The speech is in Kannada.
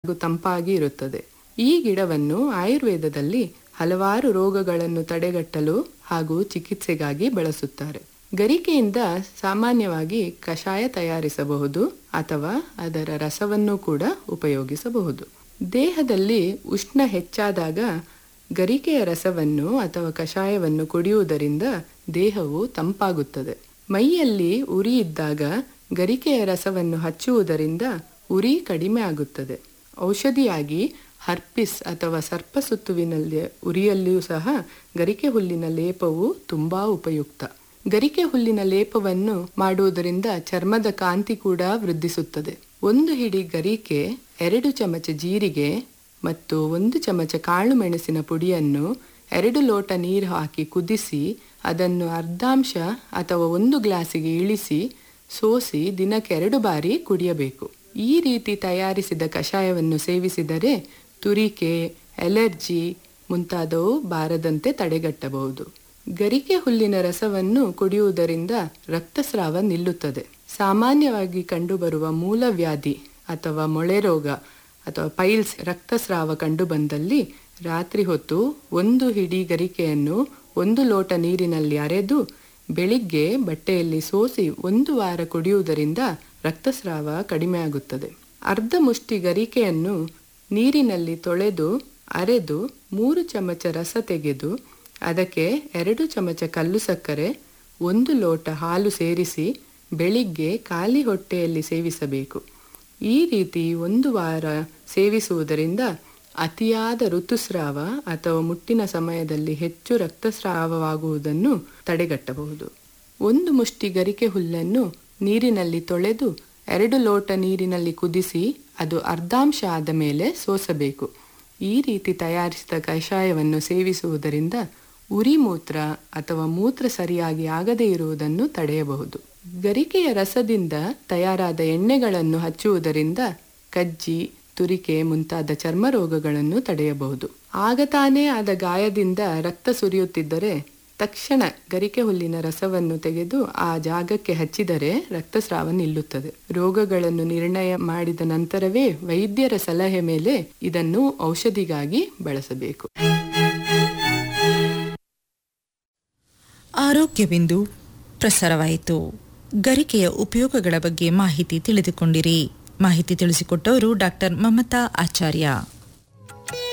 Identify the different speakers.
Speaker 1: ತಂಪಾಗಿ ಇರುತ್ತದೆ ಈ ಗಿಡವನ್ನು ಆಯುರ್ವೇದದಲ್ಲಿ ಹಲವಾರು ರೋಗಗಳನ್ನು ತಡೆಗಟ್ಟಲು ಹಾಗೂ ಚಿಕಿತ್ಸೆಗಾಗಿ ಬಳಸುತ್ತಾರೆ ಗರಿಕೆಯಿಂದ ಸಾಮಾನ್ಯವಾಗಿ ಕಷಾಯ ತಯಾರಿಸಬಹುದು ಅಥವಾ ಅದರ ರಸವನ್ನು ಕೂಡ ಉಪಯೋಗಿಸಬಹುದು ದೇಹದಲ್ಲಿ ಉಷ್ಣ ಹೆಚ್ಚಾದಾಗ ಗರಿಕೆಯ ರಸವನ್ನು ಅಥವಾ ಕಷಾಯವನ್ನು ಕುಡಿಯುವುದರಿಂದ ದೇಹವು ತಂಪಾಗುತ್ತದೆ ಮೈಯಲ್ಲಿ ಉರಿ ಇದ್ದಾಗ ಗರಿಕೆಯ ರಸವನ್ನು ಹಚ್ಚುವುದರಿಂದ ಉರಿ ಕಡಿಮೆ ಆಗುತ್ತದೆ ಔಷಧಿಯಾಗಿ ಹರ್ಪಿಸ್ ಅಥವಾ ಸರ್ಪಸುತ್ತುವಿನಲ್ಲಿ ಉರಿಯಲ್ಲಿಯೂ ಸಹ ಗರಿಕೆ ಹುಲ್ಲಿನ ಲೇಪವು ತುಂಬಾ ಉಪಯುಕ್ತ ಗರಿಕೆ ಹುಲ್ಲಿನ ಲೇಪವನ್ನು ಮಾಡುವುದರಿಂದ ಚರ್ಮದ ಕಾಂತಿ ಕೂಡ ವೃದ್ಧಿಸುತ್ತದೆ ಒಂದು ಹಿಡಿ ಗರಿಕೆ ಎರಡು ಚಮಚ ಜೀರಿಗೆ ಮತ್ತು ಒಂದು ಚಮಚ ಕಾಳು ಮೆಣಸಿನ ಪುಡಿಯನ್ನು ಎರಡು ಲೋಟ ನೀರು ಹಾಕಿ ಕುದಿಸಿ ಅದನ್ನು ಅರ್ಧಾಂಶ ಅಥವಾ ಒಂದು ಗ್ಲಾಸಿಗೆ ಇಳಿಸಿ ಸೋಸಿ ದಿನಕ್ಕೆ ಎರಡು ಬಾರಿ ಕುಡಿಯಬೇಕು ಈ ರೀತಿ ತಯಾರಿಸಿದ ಕಷಾಯವನ್ನು ಸೇವಿಸಿದರೆ ತುರಿಕೆ ಎಲರ್ಜಿ ಮುಂತಾದವು ಬಾರದಂತೆ ತಡೆಗಟ್ಟಬಹುದು ಗರಿಕೆ ಹುಲ್ಲಿನ ರಸವನ್ನು ಕುಡಿಯುವುದರಿಂದ ರಕ್ತಸ್ರಾವ ನಿಲ್ಲುತ್ತದೆ ಸಾಮಾನ್ಯವಾಗಿ ಕಂಡುಬರುವ ಮೂಲವ್ಯಾಧಿ ಅಥವಾ ಮೊಳೆ ರೋಗ ಅಥವಾ ಪೈಲ್ಸ್ ರಕ್ತಸ್ರಾವ ಕಂಡುಬಂದಲ್ಲಿ ರಾತ್ರಿ ಹೊತ್ತು ಒಂದು ಹಿಡಿ ಗರಿಕೆಯನ್ನು ಒಂದು ಲೋಟ ನೀರಿನಲ್ಲಿ ಅರೆದು ಬೆಳಿಗ್ಗೆ ಬಟ್ಟೆಯಲ್ಲಿ ಸೋಸಿ ಒಂದು ವಾರ ಕುಡಿಯುವುದರಿಂದ ರಕ್ತಸ್ರಾವ ಕಡಿಮೆಯಾಗುತ್ತದೆ ಅರ್ಧ ಮುಷ್ಟಿ ಗರಿಕೆಯನ್ನು ನೀರಿನಲ್ಲಿ ತೊಳೆದು ಅರೆದು ಮೂರು ಚಮಚ ರಸ ತೆಗೆದು ಅದಕ್ಕೆ ಎರಡು ಚಮಚ ಕಲ್ಲು ಸಕ್ಕರೆ ಒಂದು ಲೋಟ ಹಾಲು ಸೇರಿಸಿ ಬೆಳಿಗ್ಗೆ ಖಾಲಿ ಹೊಟ್ಟೆಯಲ್ಲಿ ಸೇವಿಸಬೇಕು ಈ ರೀತಿ ಒಂದು ವಾರ ಸೇವಿಸುವುದರಿಂದ ಅತಿಯಾದ ಋತುಸ್ರಾವ ಅಥವಾ ಮುಟ್ಟಿನ ಸಮಯದಲ್ಲಿ ಹೆಚ್ಚು ರಕ್ತಸ್ರಾವವಾಗುವುದನ್ನು ತಡೆಗಟ್ಟಬಹುದು ಒಂದು ಮುಷ್ಟಿ ಗರಿಕೆ ಹುಲ್ಲನ್ನು ನೀರಿನಲ್ಲಿ ತೊಳೆದು ಎರಡು ಲೋಟ ನೀರಿನಲ್ಲಿ ಕುದಿಸಿ ಅದು ಅರ್ಧಾಂಶ ಆದ ಮೇಲೆ ಸೋಸಬೇಕು ಈ ರೀತಿ ತಯಾರಿಸಿದ ಕಷಾಯವನ್ನು ಸೇವಿಸುವುದರಿಂದ ಉರಿ ಮೂತ್ರ ಅಥವಾ ಮೂತ್ರ ಸರಿಯಾಗಿ ಆಗದೇ ಇರುವುದನ್ನು ತಡೆಯಬಹುದು ಗರಿಕೆಯ ರಸದಿಂದ ತಯಾರಾದ ಎಣ್ಣೆಗಳನ್ನು ಹಚ್ಚುವುದರಿಂದ ಕಜ್ಜಿ ತುರಿಕೆ ಮುಂತಾದ ಚರ್ಮ ರೋಗಗಳನ್ನು ತಡೆಯಬಹುದು ಆಗ ತಾನೇ ಆದ ಗಾಯದಿಂದ ರಕ್ತ ಸುರಿಯುತ್ತಿದ್ದರೆ ತಕ್ಷಣ ಗರಿಕೆ ಹುಲ್ಲಿನ ರಸವನ್ನು ತೆಗೆದು ಆ ಜಾಗಕ್ಕೆ ಹಚ್ಚಿದರೆ ರಕ್ತಸ್ರಾವ ನಿಲ್ಲುತ್ತದೆ ರೋಗಗಳನ್ನು ನಿರ್ಣಯ ಮಾಡಿದ ನಂತರವೇ ವೈದ್ಯರ ಸಲಹೆ ಮೇಲೆ ಇದನ್ನು ಔಷಧಿಗಾಗಿ ಬಳಸಬೇಕು
Speaker 2: ಆರೋಗ್ಯವೆಂದು ಪ್ರಸಾರವಾಯಿತು ಗರಿಕೆಯ ಉಪಯೋಗಗಳ ಬಗ್ಗೆ ಮಾಹಿತಿ ತಿಳಿದುಕೊಂಡಿರಿ ಮಾಹಿತಿ ತಿಳಿಸಿಕೊಟ್ಟವರು ಡಾಕ್ಟರ್ ಮಮತಾ ಆಚಾರ್ಯ